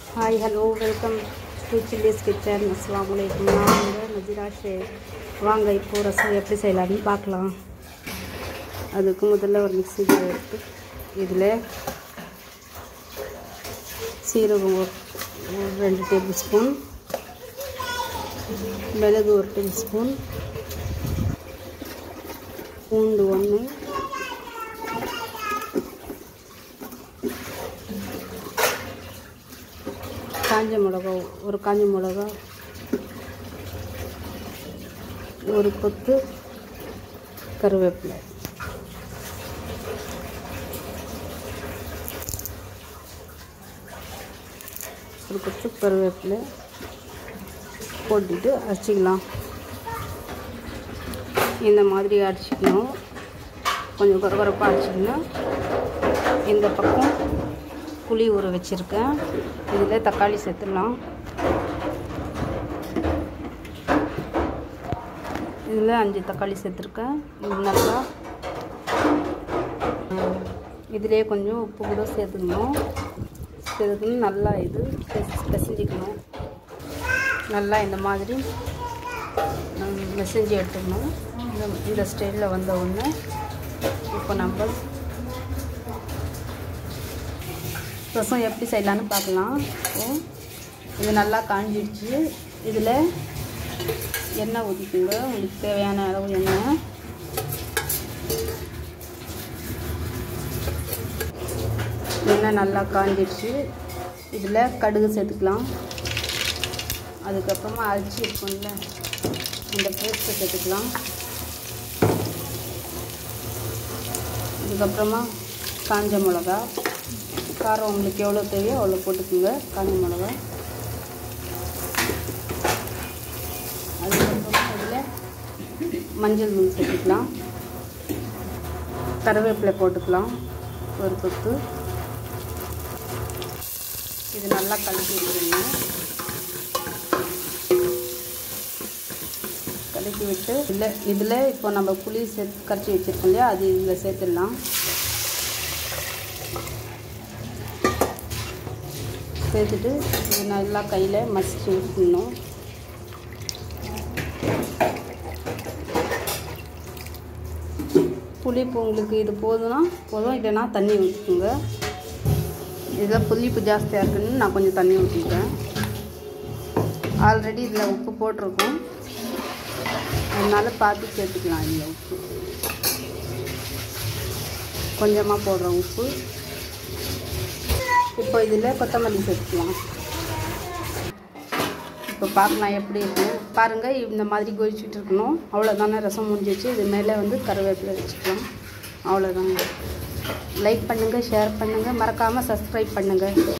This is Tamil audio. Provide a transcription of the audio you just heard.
hi hello welcome to chilli's kitchen அஸ்லாம் வலைக்கம் நான் உங்கள் நஜிரா ஷேக் வாங்க இப்போ ரசம் எப்படி செய்யலாம்னு பார்க்கலாம் அதுக்கு முதல்ல ஒரு மிக்ஸி ஜார் எடுத்து இதில் சீரகம் ஒரு ஒரு ரெண்டு டேபிள் ஸ்பூன் மிளகு ஒரு டேபிள் ஸ்பூன் பூண்டு ஒன்று காஞ்ச மிளகா ஒரு காஞ்ச மிளகா ஒரு கொத்து கருவேப்பிலை ஒரு கொத்து கருவேப்பிலை போட்டுட்டு அரைச்சிக்கலாம் இந்த மாதிரி அரைச்சிக்கணும் கொஞ்சம் குறகுறப்பாக அரைச்சிக்கணும் இந்த பக்கம் புளி ஊற வச்சுருக்கேன் இதில் தக்காளி சேர்த்துடலாம் இதில் அஞ்சு தக்காளி சேர்த்துருக்கேன் இது நல்லா இதிலே கொஞ்சம் உப்பு கூட சேர்த்துக்கணும் சேர்த்துக்கணும் நல்லா இது பிசைஞ்சிக்கணும் நல்லா இந்த மாதிரி மெசேஜ் எடுத்துக்கணும் இந்த இந்த ஸ்டைலில் வந்த உடனே இப்போ நம்ம ரசம் எப்படி செய்யலான்னு பார்க்கலாம் இது நல்லா காஞ்சிடுச்சு இதில் எண்ணெய் ஊற்றிக்குங்க உங்களுக்கு தேவையான அளவு எண்ணெய் எண்ணெய் நல்லா காஞ்சிடுச்சு இதில் கடுகு சேர்த்துக்கலாம் அதுக்கப்புறமா அரிசி இருக்கும்ல இந்த பேஸ்ட்டை சேர்த்துக்கலாம் அதுக்கப்புறமா காஞ்ச மிளகா காரம் உங்களுக்கு எவ்வளோ தேவையோ அவ்வளோ போட்டுக்கோங்க காஞ்ச மிளகா அதுக்கப்புறமா இதில் மஞ்சள் தூள் சேர்த்துக்கலாம் கருவேப்பிலை போட்டுக்கலாம் ஒரு கொத்து இது நல்லா கலக்கி விட்டுருங்க கலக்கி விட்டு இல்லை இதில் இப்போ நம்ம புளி சேர்த்து கரைச்சி வச்சுருக்கோம் இல்லையா அது இதில் சேர்த்துடலாம் சேர்த்துட்டு இது நல்லா கையில் மசிச்சு விட்டுணும் புளிப்பு உங்களுக்கு இது போதும்னா போதும் இல்லைன்னா தண்ணி ஊற்றிக்கோங்க இதில் புளிப்பு ஜாஸ்தியாக இருக்குன்னு நான் கொஞ்சம் தண்ணி ஊற்றிக்கிறேன் ஆல்ரெடி இதில் உப்பு போட்டிருக்கோம் அதனால் பார்த்து சேர்த்துக்கலாம் இதில் உப்பு கொஞ்சமாக போடுறோம் உப்பு இப்போ இதில் கொத்தமல்லி சேர்த்துக்கலாம் இப்போ பார்க்கலாம் எப்படி இருக்குன்னு பாருங்கள் இந்த மாதிரி கொதிச்சுட்டு இருக்கணும் அவ்வளோதானே ரசம் முடிஞ்சிச்சு இது மேலே வந்து கருவேப்பிலை வச்சுக்கலாம் அவ்வளோதாங்க லைக் பண்ணுங்கள் ஷேர் பண்ணுங்கள் மறக்காமல் சப்ஸ்கிரைப் பண்ணுங்கள்